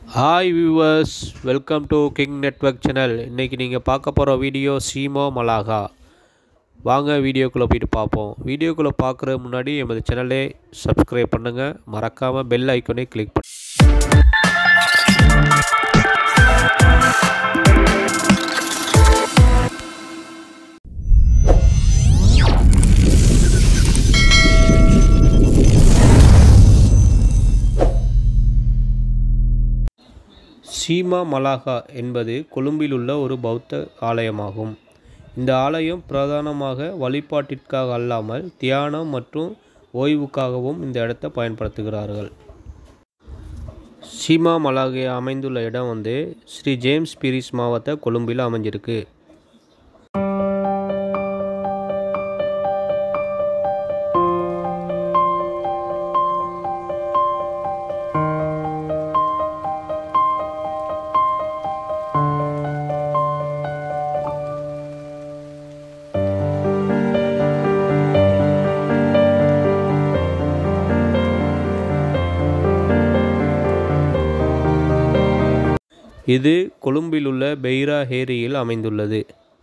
hi viewers welcome to King Network channel இன்றைக்கி நீங்கள் பார்க்க போகிற வீடியோ சீமோ மலாகா வாங்க வீடியோக்குள்ளே போயிட்டு பார்ப்போம் வீடியோக்குள்ளே பார்க்குற முன்னாடி எமது சேனலே சப்ஸ்கிரைப் பண்ணுங்கள் மறக்காமல் பெல் ஐக்கனே கிளிக் பண்ணு சீமா மலாகா என்பது கொழும்பில் உள்ள ஒரு பௌத்த ஆலயமாகும் இந்த ஆலயம் பிரதானமாக வழிபாட்டிற்காக அல்லாமல் தியானம் மற்றும் ஓய்வுக்காகவும் இந்த இடத்தை பயன்படுத்துகிறார்கள் சீமா மலாகா அமைந்துள்ள இடம் வந்து ஸ்ரீ ஜேம்ஸ் பீரிஸ் மாவட்ட கொழும்பில் அமைஞ்சிருக்கு இது கொழும்பிலுள்ள பெய்ரா ஹேரியில் அமைந்துள்ளது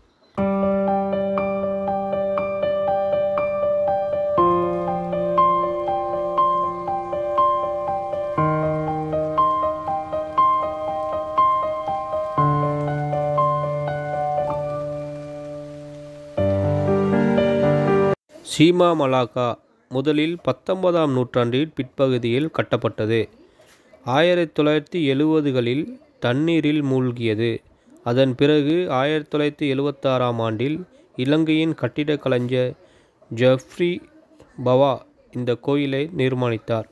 சீமா மலாக்கா முதலில் பத்தொன்பதாம் நூற்றாண்டின் பிற்பகுதியில் கட்டப்பட்டது ஆயிரத்தி தொள்ளாயிரத்தி எழுவதுகளில் தண்ணீரில் மூழ்கியது அதன் பிறகு ஆயிரத்தி தொள்ளாயிரத்தி எழுவத்தாறாம் ஆண்டில் இலங்கையின் கட்டிடக் கலைஞர் ஜெஃப்ரி பவா இந்த கோயிலை நிர்மாணித்தார்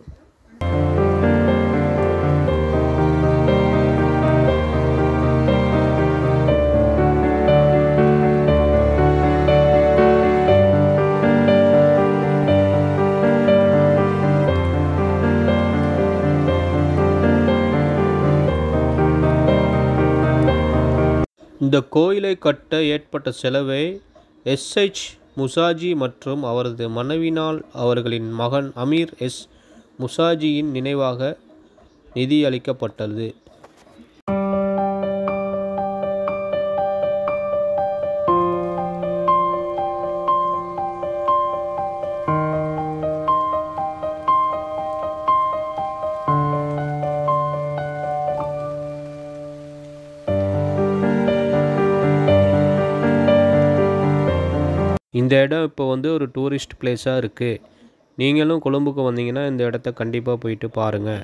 இந்த கோயிலை கட்ட ஏற்பட்ட செலவை எஸ்ஹெச் முசாஜி மற்றும் அவரது மனைவினால் அவர்களின் மகன் அமீர் எஸ் முசாஜியின் நினைவாக நிதியளிக்கப்பட்டது இந்த இடம் இப்போ வந்து ஒரு டூரிஸ்ட் பிளேஸாக இருக்குது நீங்களும் கொழும்புக்கு வந்தீங்கன்னா இந்த இடத்த கண்டிப்பாக போயிட்டு பாருங்கள்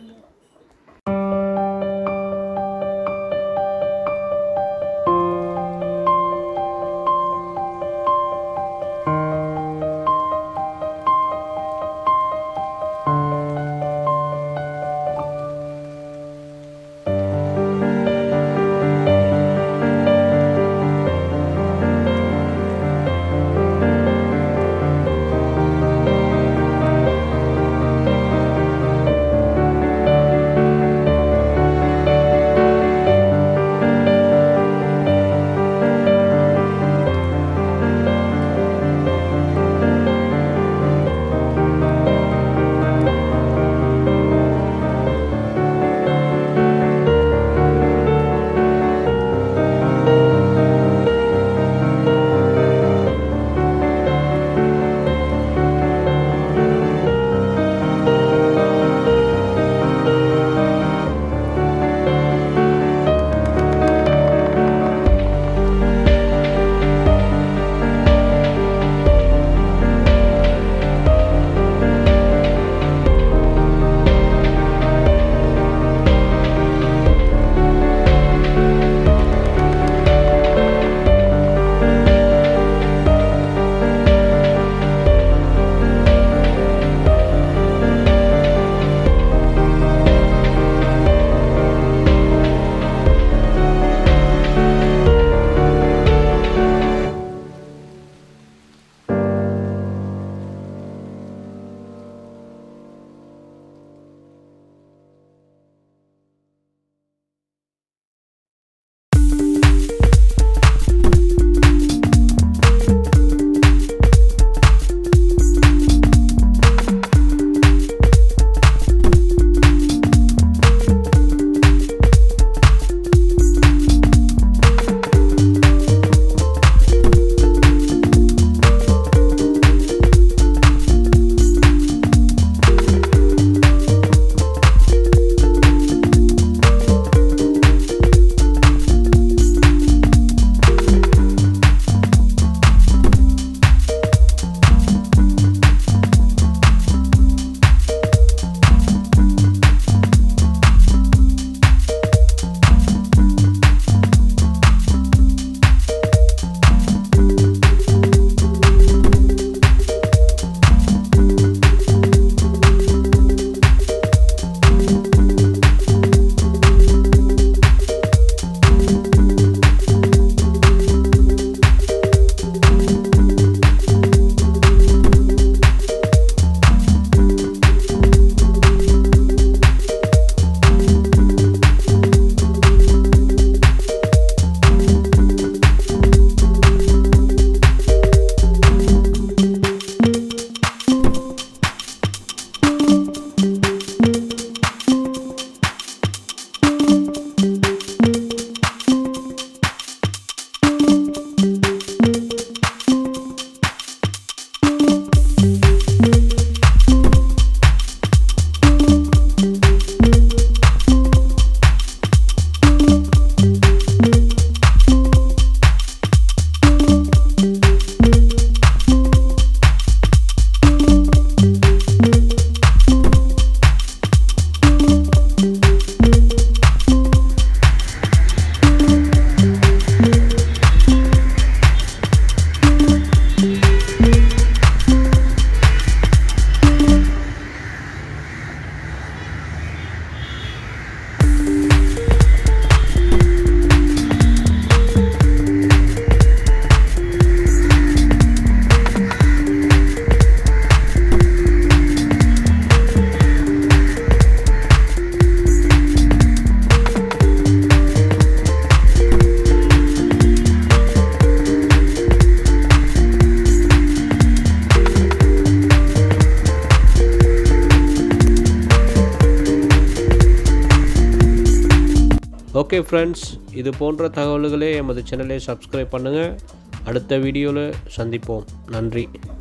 ஓகே ஃப்ரெண்ட்ஸ் இது போன்ற தகவல்களே எமது சேனலை சப்ஸ்கிரைப் பண்ணுங்கள் அடுத்த வீடியோவில் சந்திப்போம் நன்றி